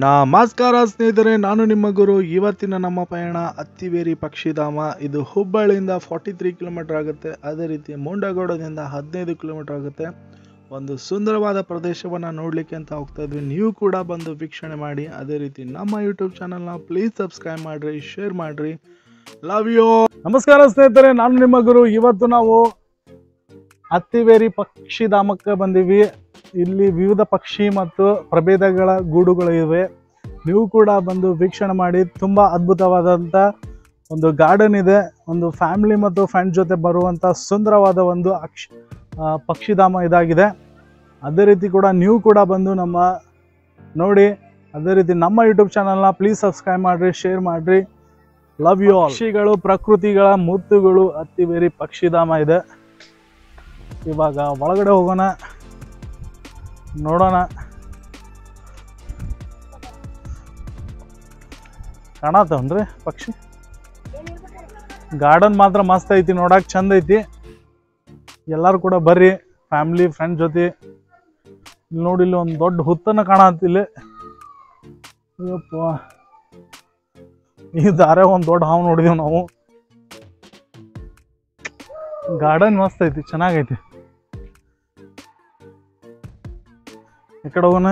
ನಮಸ್ಕಾರ ಸ್ನೇಹಿತರೆ ನಾನು ನಿಮ್ಮ ಗುರು ಇವತ್ತಿನ ನಮ್ಮ ಪಯಣ ಅತ್ತಿವೇರಿ ಪಕ್ಷಿಧಾಮ ಇದು ಹುಬ್ಬಳ್ಳಿಯಿಂದ ಫಾರ್ಟಿ ತ್ರೀ ಕಿಲೋಮೀಟರ್ ಆಗುತ್ತೆ ಅದೇ ರೀತಿ ಮುಂಡಗೋಡದಿಂದ ಹದಿನೈದು ಕಿಲೋಮೀಟರ್ ಆಗುತ್ತೆ ಒಂದು ಸುಂದರವಾದ ಪ್ರದೇಶವನ್ನು ನೋಡಲಿಕ್ಕೆ ಅಂತ ಹೋಗ್ತಾ ಇದ್ವಿ ನೀವು ಕೂಡ ಬಂದು ವೀಕ್ಷಣೆ ಮಾಡಿ ಅದೇ ರೀತಿ ನಮ್ಮ ಯೂಟ್ಯೂಬ್ ಚಾನಲ್ನ ಪ್ಲೀಸ್ ಸಬ್ಸ್ಕ್ರೈಬ್ ಮಾಡಿರಿ ಶೇರ್ ಮಾಡಿರಿ ಲವ್ ಯು ನಮಸ್ಕಾರ ಸ್ನೇಹಿತರೆ ನಾನು ನಿಮ್ಮ ಗುರು ಇವತ್ತು ನಾವು ಅತ್ತಿವೇರಿ ಪಕ್ಷಿಧಾಮಕ್ಕೆ ಬಂದೀವಿ ಇಲ್ಲಿ ವಿವಿಧ ಪಕ್ಷಿ ಮತ್ತು ಪ್ರಭೇದಗಳ ಗೂಡುಗಳು ಇವೆ ನೀವು ಕೂಡ ಬಂದು ವೀಕ್ಷಣೆ ಮಾಡಿ ತುಂಬ ಅದ್ಭುತವಾದಂಥ ಒಂದು ಗಾರ್ಡನ್ ಇದೆ ಒಂದು ಫ್ಯಾಮಿಲಿ ಮತ್ತು ಫ್ರೆಂಡ್ ಜೊತೆ ಬರುವಂಥ ಸುಂದರವಾದ ಒಂದು ಅಕ್ಷ ಆ, ಪಕ್ಷಿಧಾಮ ಇದಾಗಿದೆ ಅದೇ ರೀತಿ ಕೂಡ ನೀವು ಕೂಡ ಬಂದು ನಮ್ಮ ನೋಡಿ ಅದೇ ರೀತಿ ನಮ್ಮ ಯೂಟ್ಯೂಬ್ ಚಾನಲ್ನ ಪ್ಲೀಸ್ ಸಬ್ಸ್ಕ್ರೈಬ್ ಮಾಡಿರಿ ಶೇರ್ ಮಾಡಿರಿ ಲವ್ ಯು ಪಕ್ಷಿಗಳು ಪ್ರಕೃತಿಗಳ ಮೂರ್ತಿಗಳು ಅತ್ತಿಬೇರಿ ಪಕ್ಷಿಧಾಮ ಇದೆ ಇವಾಗ ಒಳಗಡೆ ಹೋಗೋಣ ನೋಡೋಣ ಕಾಣತ್ತವನ್ರಿ ಪಕ್ಷಿ ಗಾರ್ಡನ್ ಮಾತ್ರ ಮಸ್ತ್ ಐತಿ ನೋಡಕ್ ಚಂದ ಐತಿ ಎಲ್ಲರೂ ಕೂಡ ಬರ್ರಿ ಫ್ಯಾಮಿಲಿ ಫ್ರೆಂಡ್ ಜೊತೆ ಇಲ್ಲಿ ನೋಡಿ ಇಲ್ಲಿ ಒಂದು ದೊಡ್ಡ ಹುತ್ತನ ಕಾಣತ್ತಿಲ್ಲ ಅಯ್ಯಪ್ಪ ಈ ದಾರೆ ಒಂದು ದೊಡ್ಡ ಹಾವು ನೋಡಿದೀವಿ ನಾವು ಗಾರ್ಡನ್ ಮಸ್ತ್ ಐತಿ ಚೆನ್ನಾಗೈತಿ ಈ ಕಡೆ ಹೋಗೋಣ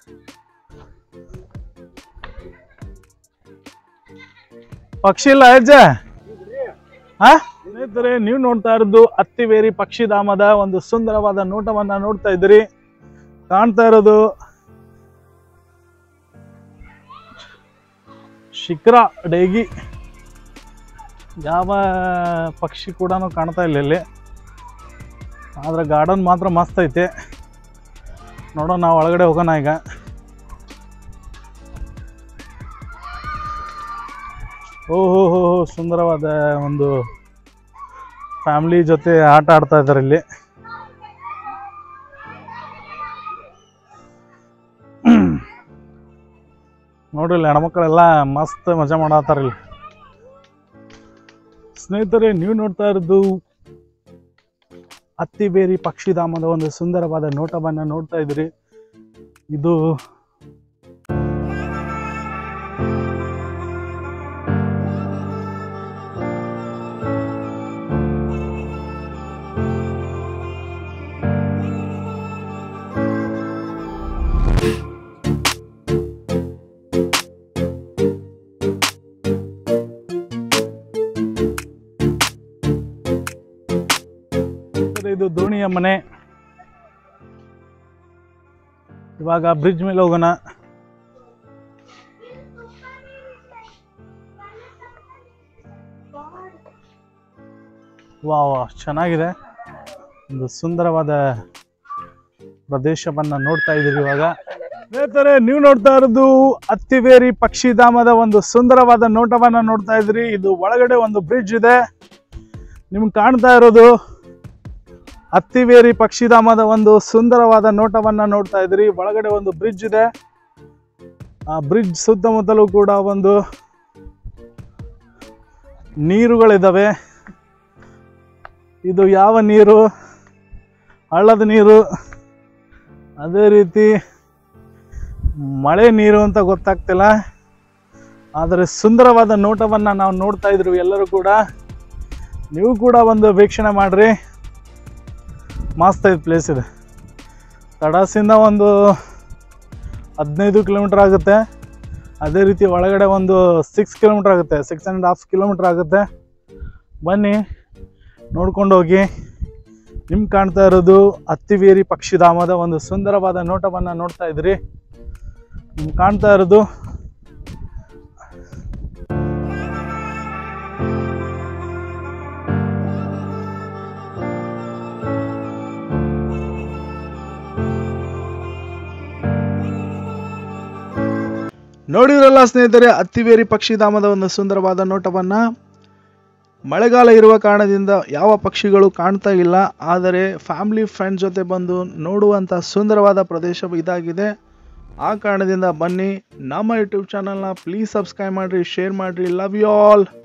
ಪಕ್ಷಿ ಇಲ್ಲ ಹೆಜ್ಜೆ ಹಾ ಸ್ನೇಹಿತರೆ ನೀವು ನೋಡ್ತಾ ಇರೋದು ಅತ್ತಿವೇರಿ ಪಕ್ಷಿಧಾಮದ ಒಂದು ಸುಂದರವಾದ ನೋಟವನ್ನ ನೋಡ್ತಾ ಇದ್ದೀರಿ ಕಾಣ್ತಾ ಇರೋದು ಶಿಖರ ಡೇಗಿ ಯಾವ ಪಕ್ಷಿ ಕೂಡ ಕಾಣ್ತಾ ಇಲ್ಲ ಇಲ್ಲಿ ಆದ್ರೆ ಗಾರ್ಡನ್ ಮಾತ್ರ ಮಸ್ತ್ ಐತೆ ನೋಡೋಣ ನಾವು ಒಳಗಡೆ ಹೋಗೋಣ ಈಗ ಓಹೋ ಹೋ ಹೋ ಸುಂದರವಾದ ಒಂದು ಫ್ಯಾಮಿಲಿ ಜೊತೆ ಆಟ ಆಡ್ತಾ ಇದ್ದಾರೆ ಇಲ್ಲಿ ನೋಡ್ರಿ ಇಲ್ಲಿ ಹೆಣ್ಮಕ್ಳೆಲ್ಲ ಮಸ್ತ್ ಮಜಾ ಮಾಡತ್ತಾರ ಇಲ್ಲಿ ಸ್ನೇಹಿತರೆ ನೀವು ನೋಡ್ತಾ ಇರೋದು ಅತ್ತಿಬೇರಿ ಪಕ್ಷಿಧಾಮದ ಒಂದು ಸುಂದರವಾದ ನೋಟವನ್ನ ನೋಡ್ತಾ ಇದ್ರಿ ಇದು ಇದು ದೋಣಿಯ ಮನೆ ಇವಾಗ ಬ್ರಿಡ್ಜ್ ಮೇಲೆ ಹೋಗೋಣ ವಾ ವಾ ಚೆನ್ನಾಗಿದೆ ಒಂದು ಸುಂದರವಾದ ಪ್ರದೇಶವನ್ನ ನೋಡ್ತಾ ಇದ್ದೀವಿ ಇವಾಗ ಸ್ನೇಹಿತರೆ ನೀವು ನೋಡ್ತಾ ಇರೋದು ಅತ್ತಿವೇರಿ ಪಕ್ಷಿಧಾಮದ ಒಂದು ಸುಂದರವಾದ ನೋಟವನ್ನ ನೋಡ್ತಾ ಇದ್ರಿ ಇದು ಒಳಗಡೆ ಒಂದು ಬ್ರಿಡ್ಜ್ ಇದೆ ನಿಮ್ಗೆ ಕಾಣ್ತಾ ಇರೋದು ಅತ್ತಿವೇರಿ ಪಕ್ಷಿಧಾಮದ ಒಂದು ಸುಂದರವಾದ ನೋಟವನ್ನ ನೋಡ್ತಾ ಇದ್ರಿ ಒಳಗಡೆ ಒಂದು ಬ್ರಿಡ್ಜ್ ಇದೆ ಆ ಬ್ರಿಡ್ಜ್ ಸುತ್ತಮುತ್ತಲೂ ಕೂಡ ಒಂದು ನೀರುಗಳಿದ್ದಾವೆ ಇದು ಯಾವ ನೀರು ಹಳ್ಳದ ನೀರು ಅದೇ ರೀತಿ ಮಳೆ ನೀರು ಅಂತ ಗೊತ್ತಾಗ್ತಿಲ್ಲ ಆದರೆ ಸುಂದರವಾದ ನೋಟವನ್ನು ನಾವು ನೋಡ್ತಾ ಇದ್ರು ಎಲ್ಲರೂ ಕೂಡ ನೀವು ಕೂಡ ಒಂದು ವೀಕ್ಷಣೆ ಮಾಡ್ರಿ ಮಸ್ತ್ ಐತೆ ಪ್ಲೇಸ್ ಇದೆ ತಡಾಸಿಂದ ಒಂದು ಹದಿನೈದು ಕಿಲೋಮೀಟ್ರ್ ಆಗುತ್ತೆ ಅದೇ ರೀತಿ ಒಳಗಡೆ ಒಂದು ಸಿಕ್ಸ್ ಕಿಲೋಮೀಟ್ರ್ ಆಗುತ್ತೆ ಸಿಕ್ಸ್ ಆ್ಯಂಡ್ ಹಾಫ್ ಕಿಲೋಮೀಟ್ರ್ ಆಗುತ್ತೆ ಬನ್ನಿ ನೋಡ್ಕೊಂಡು ಹೋಗಿ ನಿಮ್ಗೆ ಕಾಣ್ತಾ ಇರೋದು ಅತ್ತಿವೇರಿ ಪಕ್ಷಿಧಾಮದ ಒಂದು ಸುಂದರವಾದ ನೋಟವನ್ನು ನೋಡ್ತಾ ಇದ್ರಿ ನಿಮ್ಗೆ ಕಾಣ್ತಾ ಇರೋದು ನೋಡಿದ್ರಲ್ಲ ಸ್ನೇಹಿತರೆ ಅತ್ತಿವೇರಿ ಪಕ್ಷಿಧಾಮದ ಒಂದು ಸುಂದರವಾದ ನೋಟವನ್ನು ಮಳೆಗಾಲ ಇರುವ ಕಾರಣದಿಂದ ಯಾವ ಪಕ್ಷಿಗಳು ಕಾಣ್ತಾ ಇಲ್ಲ ಆದರೆ ಫ್ಯಾಮಿಲಿ ಫ್ರೆಂಡ್ ಜೊತೆ ಬಂದು ನೋಡುವಂಥ ಸುಂದರವಾದ ಪ್ರದೇಶ ಇದಾಗಿದೆ ಆ ಕಾರಣದಿಂದ ಬನ್ನಿ ನಮ್ಮ ಯೂಟ್ಯೂಬ್ ಚಾನಲ್ನ ಪ್ಲೀಸ್ ಸಬ್ಸ್ಕ್ರೈಬ್ ಮಾಡಿರಿ ಶೇರ್ ಮಾಡಿರಿ ಲವ್ ಯು ಆಲ್